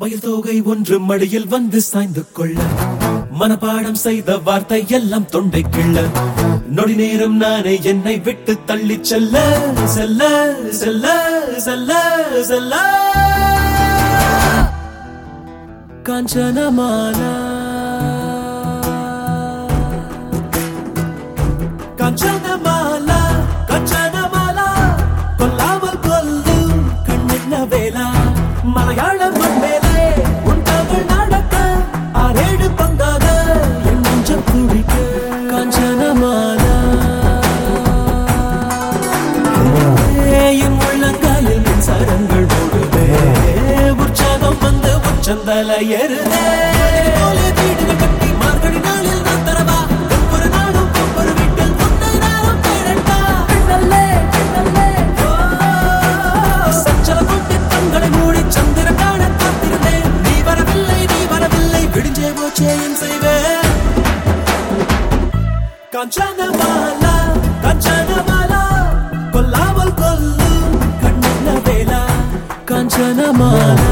மயில் தோகை ஒன்று மடியில் வந்து சாய்ந்து கொள்ள மனப்பாடம் செய்த வார்த்தை எல்லாம் தொண்டை கிள்ள நொடி நேரம் நானே என்னை விட்டு தள்ளி செல்ல செல்ல செல்ல செல்ல செல்ல காஞ்சனமாலா காஞ்சனமாலா காஞ்சனமாலா கொல்லாமல் கொல்லும் கண்ணென்ன வேலா மலையாள மண்மேலே உன் தமிழ் நடக்க ஆறேழு பங்காக என் நெஞ்சம் குடிக்க காஞ்சனமாலா என் உள்ளங்காலில் மின்சாரங்கள் ஓடுதே உற்சாகம் வந்து உச்சந்தல ஏறுதே போலே வீடுகள் கட்டி மார்கழி நாளில் நான் தரவா ஒவ்வொரு நாளும் ஒவ்வொரு வீட்டில் உன்னை நானும் தேடட்டா கண்ணல்லே கண்ணல்லே சச்சல கொண்டு கண்களை மூடி சந்திரன் காண காத்திருந்தேன் நீ வரவில்லை நீ வரவில்லை விடிஞ்சே போச்சே என் செய்வேன் காஞ்சனமாலா காஞ்சனமாலா கொல்லாமல் கொல்லும் கண்ணன வேலா காஞ்சனமாலா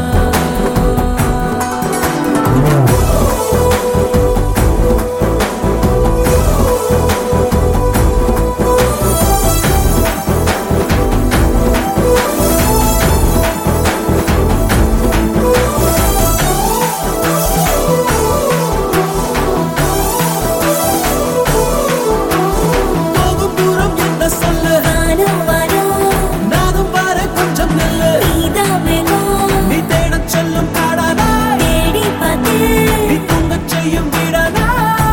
போகும் தூரம் என்ன சொல்ல வானம் வரும் நானும் பாரு கொஞ்சம் நில்லு நீதான் வேணும் நீ தேடச் செல்லும் காடானா தேடி பார்த்து நீ தூங்கச் செய்யும் வீடானா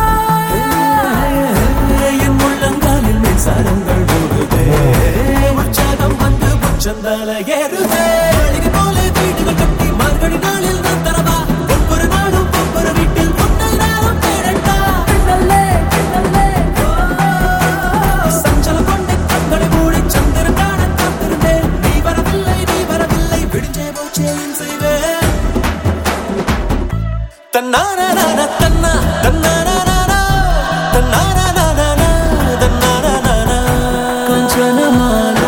என் உள்ளங்காலில் மின்சாரங்கள் ஓடுதே உற்சாகம் வந்து உச்சந்தால ஏறுதே மாளிகை போல வீடுகள் கட்டி மார்கழி நாளில் நான் தரவா ஒவ்வொரு நாளும் ஒவ்வொரு வீட்டில் உன்னை நானும் தேடட்டா கண்ணல்லே கண்ணல்லே சஞ்சலம் கொண்டு கண்களை மூடி சந்திரன் காண காத்திருந்தேன் நீ வரவில்லை நீ வரவில்லை விடிஞ்சே போச்சே என் செய்வேன் தன்னான தன்னா தன்னான தன்னான தன்னான கஞ்சனமாலா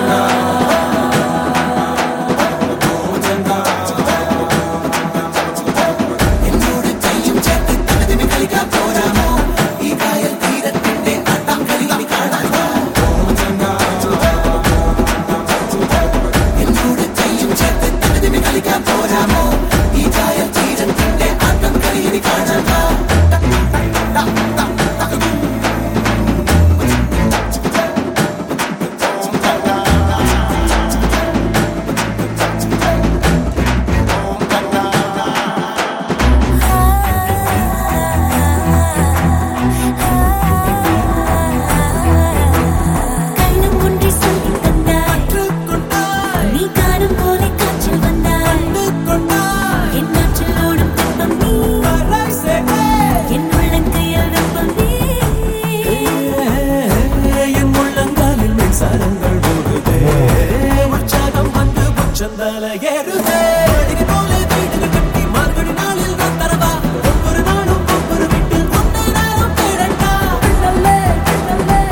கண்ணம் ஒன்றை சொல்லி தந்தாய் கொண்டாய் நீ காணும் போலே காற்றில் வந்தாய் கொண்டாய் என் நாற்றில் ஓடும் தெப்பம் நீ வராய் சேவே என் உள்ளங்கையில் வெப்பம் நீ என் உள்ளங்காலில் மின்சாரங்கள் ஓடுதே உற்சாகம் வந்து உச்சந்தால ஏறுதே மாளிகை போல வீடுகள் கட்டி மார்கழி நாளில் நான் தரவா ஒவ்வொரு நாளும் ஒவ்வொரு வீட்டில் உன்னை நானும் தேடட்டா கண்ணல்லே கண்ணல்லே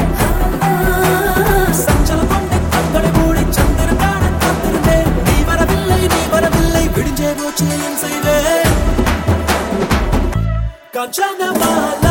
சஞ்சலம் கொண்டு கண்களை மூடி சந்திரன் காண காத்திருந்தேன் நீ வரவில்லை நீ வரவில்லை விடிஞ்சே போச்சே என் செய்வேன் காஞ்சனமாலா